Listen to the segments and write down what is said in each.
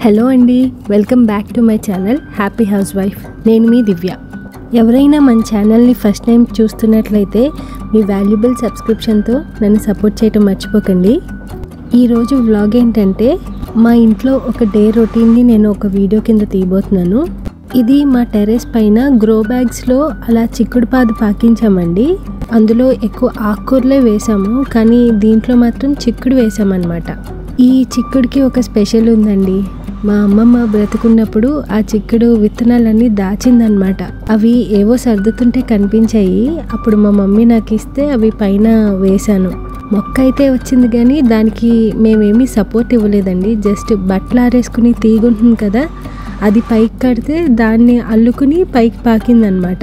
hello అండి welcome back to my channel happy housewife నేను మీ దివ్య ఎవరైనా మన ఛానల్ని ఫస్ట్ టైం చూస్తున్నట్లయితే మీ వాల్యుబుల్ సబ్స్క్రిప్షన్తో నన్ను సపోర్ట్ చేయడం మర్చిపోకండి ఈరోజు వ్లాగ్ ఏంటంటే మా ఇంట్లో ఒక డే రొటీన్ని నేను ఒక వీడియో కింద తీయబోతున్నాను ఇది మా టెర్రస్ పైన గ్రో బ్యాగ్స్లో అలా చిక్కుడు పాదు పాకించామండి అందులో ఎక్కువ ఆకుకూరలే వేసాము కానీ దీంట్లో మాత్రం చిక్కుడు వేసామన్నమాట ఈ చిక్కుడికి ఒక స్పెషల్ ఉందండి మా అమ్మమ్మ బ్రతుకున్నప్పుడు ఆ చిక్కుడు విత్తనాలన్నీ దాచిందనమాట అవి ఏవో సర్దుతుంటే కనిపించాయి అప్పుడు మా మమ్మీ నాకు ఇస్తే అవి పైన వేశాను మొక్క అయితే వచ్చింది కానీ దానికి మేమేమీ సపోర్ట్ ఇవ్వలేదండి జస్ట్ బట్టలు ఆరేసుకుని తీగుంటుంది కదా అది పైకి కడితే దాన్ని అల్లుకుని పైకి పాకిందనమాట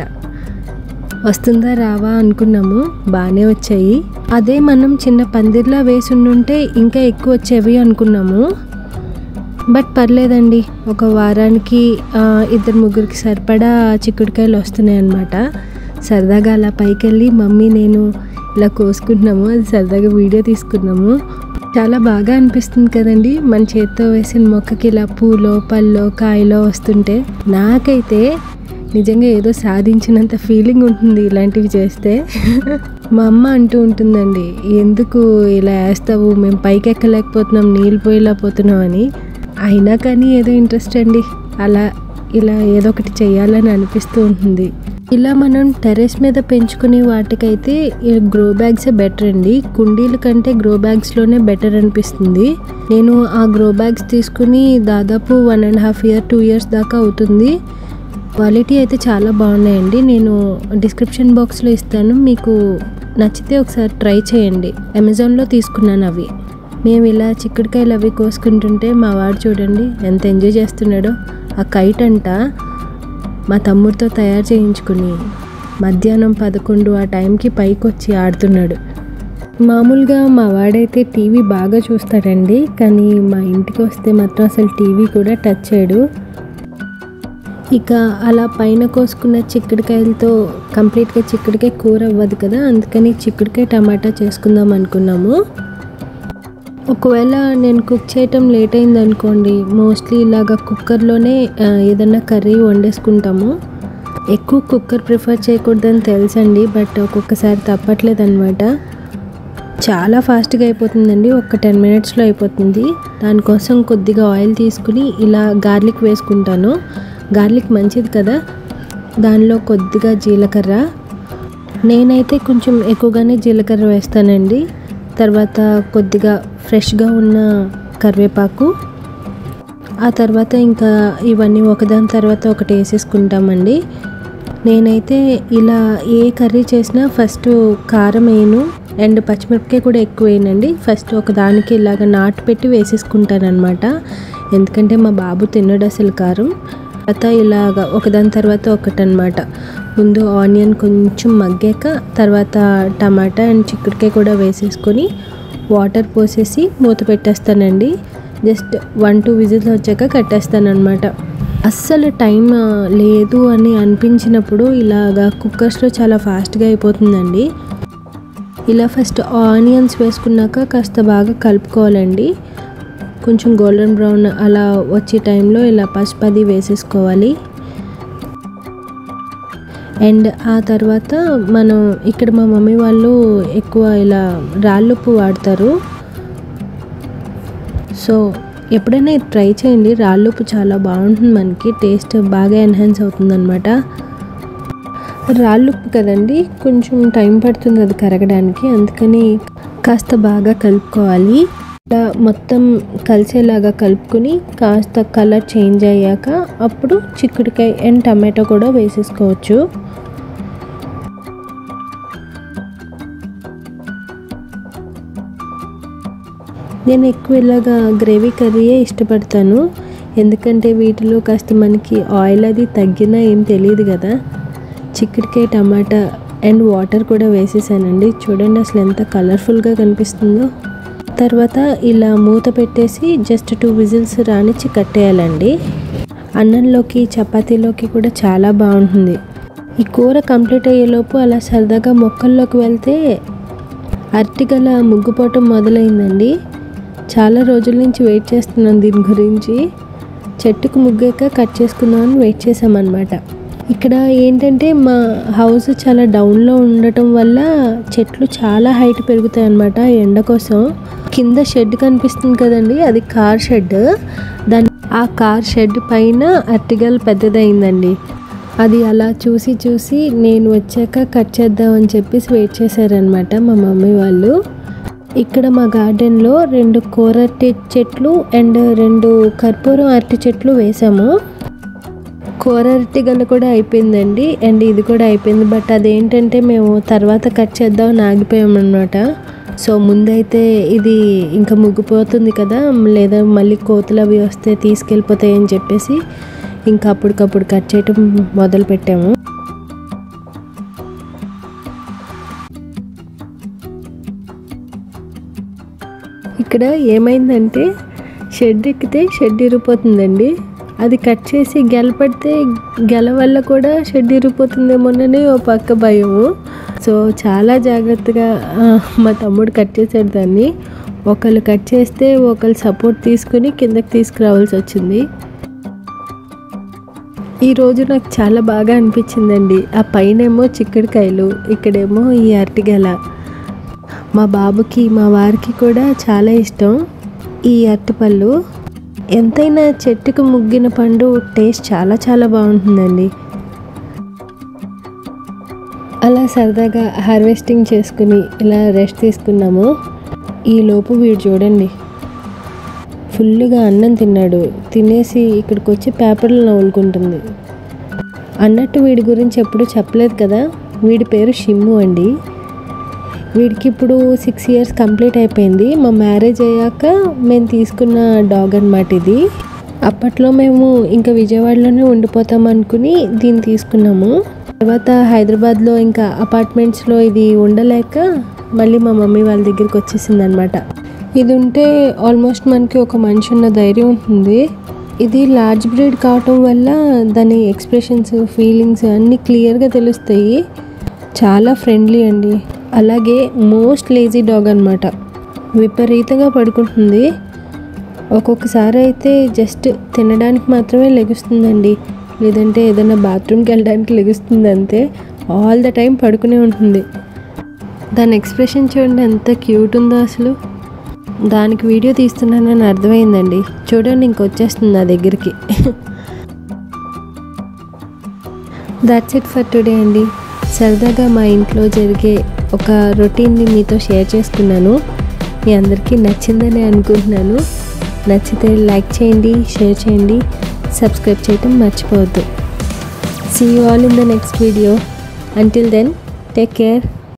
వస్తుందా రావా అనుకున్నాము బాగానే వచ్చాయి అదే మనం చిన్న పందిర్లా వేసి ఉండుంటే ఇంకా ఎక్కువ వచ్చేవి అనుకున్నాము బట్ పర్లేదండి ఒక వారానికి ఆ, ఇద్దరు ముగ్గురికి సరిపడా చిక్కుడుకాయలు వస్తున్నాయి అన్నమాట సరదాగా అలా పైకి వెళ్ళి మమ్మీ నేను ఇలా కోసుకుంటున్నాము అది సరదాగా వీడియో తీసుకున్నాము చాలా బాగా అనిపిస్తుంది కదండి మన చేత్తో వేసిన మొక్కకి ఇలా పూలో పళ్ళో కాయలో వస్తుంటే నాకైతే నిజంగా ఏదో సాధించినంత ఫీలింగ్ ఉంటుంది ఇలాంటివి చేస్తే మా అమ్మ అంటూ ఉంటుందండి ఎందుకు ఇలా వేస్తావు మేము పైకి ఎక్కలేకపోతున్నాం నీళ్ళు పోయేలా పోతున్నాం అని అయినా కానీ ఏదో ఇంట్రెస్ట్ అండి అలా ఇలా ఏదో ఒకటి చేయాలని అనిపిస్తూ ఉంటుంది ఇలా మనం టెర్రస్ మీద పెంచుకునే వాటికైతే ఈ గ్రో బ్యాగ్సే బెటర్ అండి కుండీల కంటే గ్రో బ్యాగ్స్లోనే బెటర్ అనిపిస్తుంది నేను ఆ గ్రో బ్యాగ్స్ తీసుకుని దాదాపు one and half year two years దాకా అవుతుంది క్వాలిటీ అయితే చాలా బాగున్నాయండి నేను డిస్క్రిప్షన్ బాక్స్లో ఇస్తాను మీకు నచ్చితే ఒకసారి ట్రై చేయండి అమెజాన్లో తీసుకున్నాను అవి మేము ఇలా చిక్కుడుకాయలు అవి కోసుకుంటుంటే మా వాడు చూడండి ఎంత ఎంజాయ్ చేస్తున్నాడో ఆ కైట్ అంట మా తమ్ముడితో తయారు చేయించుకుని మధ్యాహ్నం పదకొండు ఆ టైంకి పైకి వచ్చి ఆడుతున్నాడు మామూలుగా మా వాడైతే టీవీ బాగా చూస్తాడండి కానీ మా ఇంటికి వస్తే మాత్రం అసలు టీవీ కూడా టచ్ చేయడు ఇక అలా పైన కోసుకున్న చిక్కుడుకాయలతో కంప్లీట్గా చిక్కుడుకాయ కూర అవ్వదు కదా అందుకని చిక్కుడుకాయ టమాటా చేసుకుందాం అనుకున్నాము ఒకవేళ నేను కుక్ చేయటం లేట్ అయింది అనుకోండి మోస్ట్లీ ఇలాగ కుక్కర్లోనే ఆ, ఏదన్నా కర్రీ వండేసుకుంటాము ఎక్కువ కుక్కర్ ప్రిఫర్ చేయకూడదని తెలుసండి బట్ ఒక్కొక్కసారి తప్పట్లేదు అనమాట చాలా ఫాస్ట్గా అయిపోతుందండి ఒక టెన్ మినిట్స్లో అయిపోతుంది దానికోసం కొద్దిగా ఆయిల్ తీసుకుని ఇలా గార్లిక్ వేసుకుంటాను గార్లిక్ మంచిది కదా దానిలో కొద్దిగా జీలకర్ర నేనైతే కొంచెం ఎక్కువగానే జీలకర్ర వేస్తానండి తర్వాత కొద్దిగా ఫ్రెష్గా ఉన్న కరివేపాకు ఆ తర్వాత ఇంకా ఇవన్నీ ఒకదాని తర్వాత ఒకటి వేసేసుకుంటామండి నేనైతే ఇలా ఏ కర్రీ చేసినా ఫస్ట్ కారం వేయను అండ్ పచ్చిమిరపకాయ కూడా ఎక్కువ వేయనండి ఫస్ట్ ఒక దానికి ఇలాగ నాటు పెట్టి వేసేసుకుంటాను అనమాట ఎందుకంటే మా బాబు తినడు అసలు కారం తర్వాత ఇలాగ ఒకదాని తర్వాత ఒకటి అనమాట ముందు ఆనియన్ కొంచెం మగ్గాక తర్వాత టమాటా అండ్ చిక్కుడుకాయ కూడా వేసేసుకొని వాటర్ పోసేసి మూత పెట్టేస్తానండి జస్ట్ వన్ టూ విజిల్స్ వచ్చాక కట్టేస్తాను అనమాట అస్సలు టైం ఆ, లేదు అని అనిపించినప్పుడు ఇలాగా కుక్కర్స్లో చాలా ఫాస్ట్గా అయిపోతుందండి ఇలా ఫస్ట్ ఆనియన్స్ వేసుకున్నాక కాస్త బాగా కలుపుకోవాలండి కొంచెం గోల్డెన్ బ్రౌన్ అలా వచ్చే టైంలో ఇలా పసుపు అది వేసేసుకోవాలి అండ్ ఆ తర్వాత మనం ఇక్కడ మా మమ్మీ వాళ్ళు ఎక్కువ ఇలా రాళ్ళుప్పు వాడతారు సో ఎప్పుడైనా ఇది ట్రై చేయండి రాళ్ళుప్పు చాలా బాగుంటుంది మనకి టేస్ట్ బాగా ఎన్హాన్స్ అవుతుందన్నమాట రాళ్ళుప్పు కదండి కొంచెం టైం పడుతుంది అది కరగడానికి అందుకని కాస్త బాగా కలుపుకోవాలి ఇలా మొత్తం కలిసేలాగా కలుపుకొని కాస్త కలర్ చేంజ్ అయ్యాక అప్పుడు చిక్కుడుకాయ అండ్ టమాటో కూడా వేసేసుకోవచ్చు నేను ఎక్కువ ఇలాగా గ్రేవీ కర్రీయే ఇష్టపడతాను ఎందుకంటే వీటిలో కాస్త మనకి ఆయిల్ అది తగ్గినా ఏం తెలియదు కదా చిక్కుడుకాయ టమాటా అండ్ వాటర్ కూడా వేసేసానండి చూడండి అసలు ఎంత కలర్ఫుల్గా కనిపిస్తుందో తర్వాత ఇలా మూత పెట్టేసి జస్ట్ టూ విజిల్స్ రానిచ్చి కట్టేయాలండి అన్నంలోకి చపాతీలోకి కూడా చాలా బాగుంటుంది ఈ కూర కంప్లీట్ అయ్యేలోపు అలా సరదాగా మొక్కల్లోకి వెళ్తే అరటిగల ముగ్గుపోవటం మొదలైందండి చాలా రోజుల నుంచి వెయిట్ చేస్తున్నాను దీని గురించి చెట్టుకు ముగ్గాక కట్ చేసుకుందామని వెయిట్ చేసామన్నమాట ఇక్కడ ఏంటంటే మా హౌస్ చాలా డౌన్లో ఉండటం వల్ల చెట్లు చాలా హైట్ పెరుగుతాయి అన్నమాట ఎండ కోసం కింద షెడ్ కనిపిస్తుంది కదండి అది కార్ షెడ్ దాని ఆ కార్ షెడ్ పైన అరటిగల్ పెద్దదైందండి అది అలా చూసి చూసి నేను వచ్చాక కట్ చేద్దామని చెప్పేసి వెయిట్ చేశారనమాట మా మమ్మీ వాళ్ళు ఇక్కడ మా గార్డెన్లో రెండు కూర అరటి చెట్లు అండ్ రెండు కర్పూరం అరటి చెట్లు వేసాము కూర అరటి గల కూడా అయిపోయిందండి అండ్ ఇది కూడా అయిపోయింది బట్ అదేంటంటే మేము తర్వాత కట్ చేద్దామని ఆగిపోయామన్నమాట సో ముందైతే ఇది ఇంకా ముగ్గిపోతుంది కదా లేదా మళ్ళీ కోతులు అవి వస్తే తీసుకెళ్ళిపోతాయి అని చెప్పేసి ఇంకా అప్పటికప్పుడు కట్ చేయటం మొదలు పెట్టాము ఇక్కడ ఏమైందంటే షెడ్ ఎక్కితే షెడ్ ఇరిగిపోతుందండి అది కట్ చేసి గెలపడితే గెల వల్ల కూడా షెడ్ ఇరిగిపోతుందేమోనని ఓ పక్క భయము సో చాలా జాగ్రత్తగా ఆ, మా తమ్ముడు కట్ చేశాడు దాన్ని ఒకళ్ళు కట్ చేస్తే ఒకళ్ళు సపోర్ట్ తీసుకుని కిందకి తీసుకురావాల్సి వచ్చింది ఈ రోజు నాకు చాలా బాగా అనిపించిందండి ఆ పైనేమో చిక్కడికాయలు ఇక్కడేమో ఈ అరటిగెల మా బాబుకి మా వారికి కూడా చాలా ఇష్టం ఈ అరటిపళ్ళు ఎంతైనా చెట్టుకు ముగ్గిన పండు టేస్ట్ చాలా చాలా బాగుంటుందండి అలా సరదాగా హార్వెస్టింగ్ చేసుకుని ఇలా రెస్ట్ తీసుకున్నాము ఈ లోపు వీడు చూడండి ఫుల్గా అన్నం తిన్నాడు తినేసి ఇక్కడికి వచ్చి పేపర్లు నవ్వులుకుంటుంది అన్నట్టు వీడి గురించి ఎప్పుడు చెప్పలేదు కదా వీడి పేరు షిమ్ము అండి వీడికి ఇప్పుడు సిక్స్ ఇయర్స్ కంప్లీట్ అయిపోయింది మా మ్యారేజ్ అయ్యాక మేము తీసుకున్న డాగ్ అనమాట ఇది అప్పట్లో మేము ఇంకా విజయవాడలోనే ఉండిపోతాం అనుకుని దీన్ని తీసుకున్నాము తర్వాత హైదరాబాద్లో ఇంకా అపార్ట్మెంట్స్లో ఇది ఉండలేక మళ్ళీ మా మమ్మీ వాళ్ళ దగ్గరికి వచ్చేసింది అనమాట ఇది ఉంటే ఆల్మోస్ట్ మనకి ఒక మనిషి ఉన్న ధైర్యం ఉంటుంది ఇది లార్జ్ బ్రీడ్ కావటం వల్ల దాని ఎక్స్ప్రెషన్స్ ఫీలింగ్స్ అన్నీ క్లియర్గా తెలుస్తాయి చాలా ఫ్రెండ్లీ అండి అలాగే మోస్ట్ లేజీ డాగ్ అనమాట విపరీతంగా పడుకుంటుంది ఒక్కొక్కసారి అయితే జస్ట్ తినడానికి మాత్రమే లెగుస్తుందండి లేదంటే ఏదైనా బాత్రూమ్కి వెళ్ళడానికి లెగుస్తుంది అంతే ఆల్ ద టైం పడుకునే ఉంటుంది దాని ఎక్స్ప్రెషన్ చూడండి ఎంత క్యూట్ ఉందో అసలు దానికి వీడియో తీస్తున్నానని అర్థమైందండి చూడండి ఇంకొచ్చేస్తుంది నా దగ్గరికి దాట్స్ ఇట్ ఫర్ టుడే అండి సరదాగా మా ఇంట్లో జరిగే ఒక రొటీన్ని మీతో షేర్ చేసుకున్నాను మీ అందరికీ నచ్చిందని అనుకుంటున్నాను నచ్చితే లైక్ చేయండి షేర్ చేయండి సబ్స్క్రైబ్ చేయటం మర్చిపోవద్దు see you all in the next video until then take care